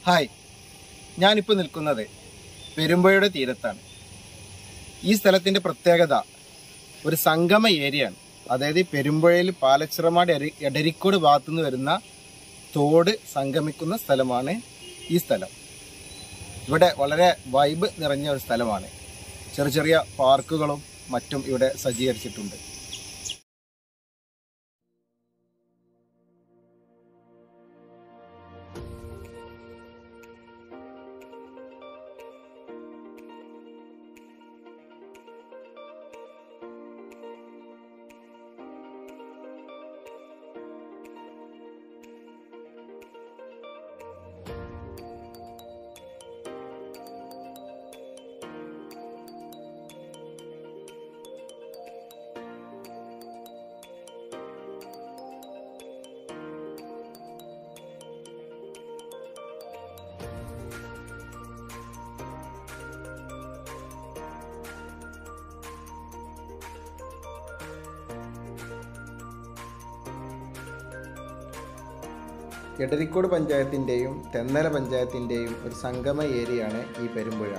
hi ഞാനിപ്പോൾ നിൽക്കുന്നത് പെരുമ്പുഴയുടെ തീരത്താണ് ഈ സ്ഥലത്തിന്റെ പ്രത്യേകത ഒരു സംഗമ ഏരിയയാണ് അതായത് ഈ പെരുമ്പുഴയിൽ പാലച്ചിറമാട് എരി- എടരിക്കോട് ഭാഗത്തുനിന്ന് വരുന്ന തോട് സംഗമിക്കുന്ന സ്ഥലമാണ് ഈ സ്ഥലം ഇവിടെ വളരെ വൈബ് നിറഞ്ഞ ഒരു സ്ഥലമാണ് ചെറിയ ചെറിയ പാർക്കുകളും മറ്റും ഇവിടെ സജ്ജീകരിച്ചിട്ടുണ്ട് എടരിക്കോട് പഞ്ചായത്തിൻ്റെയും തെന്നല പഞ്ചായത്തിൻ്റെയും ഒരു സംഗമ ഏരിയയാണ് ഈ പെരുമ്പുഴ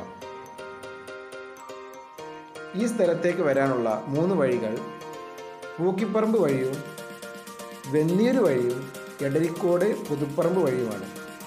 ഈ സ്ഥലത്തേക്ക് വരാനുള്ള മൂന്ന് വഴികൾ പൂക്കിപ്പറമ്പ് വഴിയും വെന്നീർ വഴിയും എടരിക്കോട് പുതുപ്പറമ്പ് വഴിയുമാണ്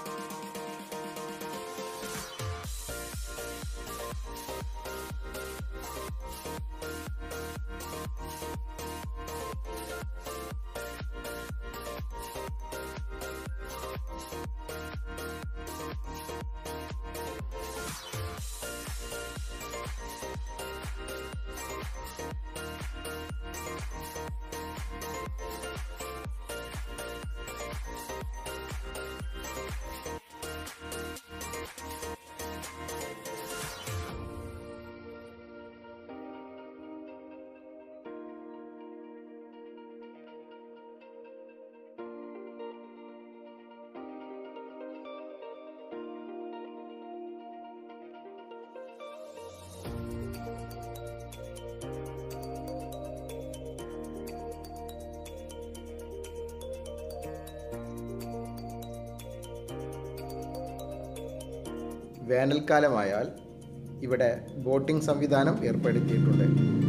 വേനൽക്കാലമായാൽ ഇവിടെ ബോട്ടിംഗ് സംവിധാനം ഏർപ്പെടുത്തിയിട്ടുണ്ട്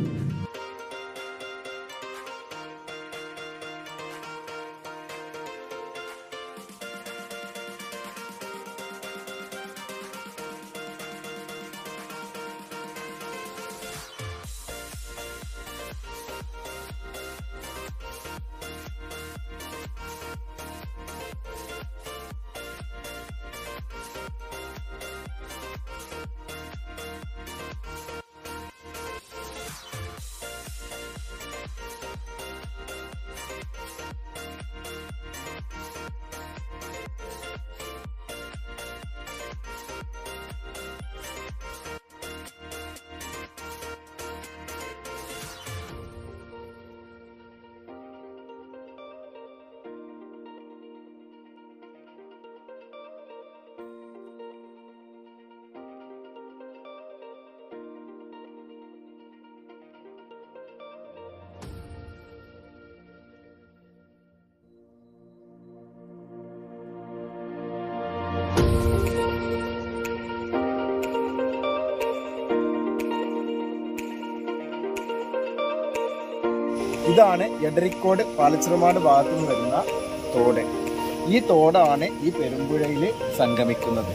ഇതാണ് എടരിക്കോട് പാലച്ചിറമാട് ഭാഗത്തു നിന്ന് വരുന്ന തോട് ഈ തോടാണ് ഈ പെരുമ്പുഴയിൽ സംഗമിക്കുന്നത്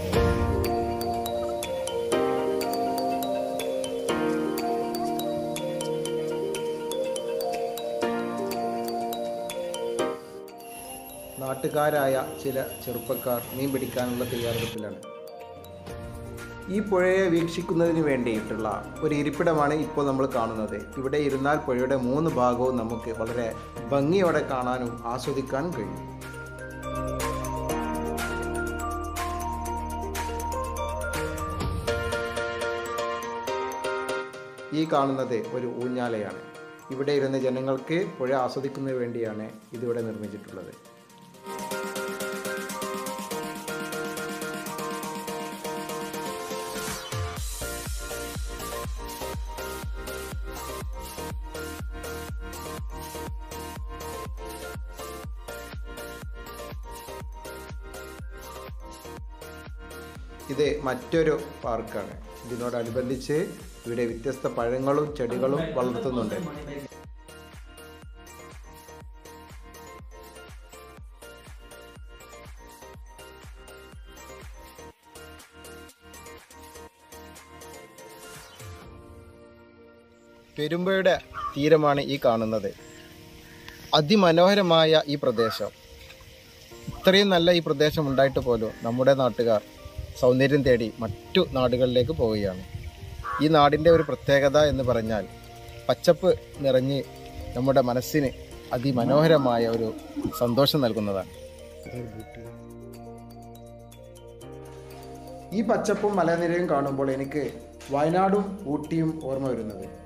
നാട്ടുകാരായ ചില ചെറുപ്പക്കാർ മീൻ പിടിക്കാനുള്ള തയ്യാറെടുപ്പിലാണ് ഈ പുഴയെ വീക്ഷിക്കുന്നതിന് വേണ്ടിയിട്ടുള്ള ഒരു ഇരിപ്പിടമാണ് ഇപ്പോൾ നമ്മൾ കാണുന്നത് ഇവിടെ ഇരുന്നാൽ പുഴയുടെ മൂന്ന് ഭാഗവും നമുക്ക് വളരെ ഭംഗിയോടെ കാണാനും ആസ്വദിക്കാനും കഴിയും ഈ കാണുന്നത് ഒരു ഊഞ്ഞാലയാണ് ഇവിടെ ഇരുന്ന ജനങ്ങൾക്ക് പുഴ ആസ്വദിക്കുന്നതിന് വേണ്ടിയാണ് ഇതിവിടെ നിർമ്മിച്ചിട്ടുള്ളത് ഇത് മറ്റൊരു പാർക്കാണ് ഇതിനോടനുബന്ധിച്ച് ഇവിടെ വ്യത്യസ്ത പഴങ്ങളും ചെടികളും വളർത്തുന്നുണ്ട് പെരുമ്പയുടെ തീരമാണ് ഈ കാണുന്നത് അതിമനോഹരമായ ഈ പ്രദേശം ഇത്രയും നല്ല ഈ പ്രദേശം ഉണ്ടായിട്ട് പോലും നമ്മുടെ നാട്ടുകാർ സൗന്ദര്യം തേടി മറ്റു നാടുകളിലേക്ക് പോവുകയാണ് ഈ നാടിൻ്റെ ഒരു പ്രത്യേകത എന്ന് പറഞ്ഞാൽ പച്ചപ്പ് നിറഞ്ഞ് നമ്മുടെ മനസ്സിന് അതിമനോഹരമായ ഒരു സന്തോഷം നൽകുന്നതാണ് ഈ പച്ചപ്പും മലനിരയും കാണുമ്പോൾ എനിക്ക് വയനാടും ഊട്ടിയും ഓർമ്മ വരുന്നത്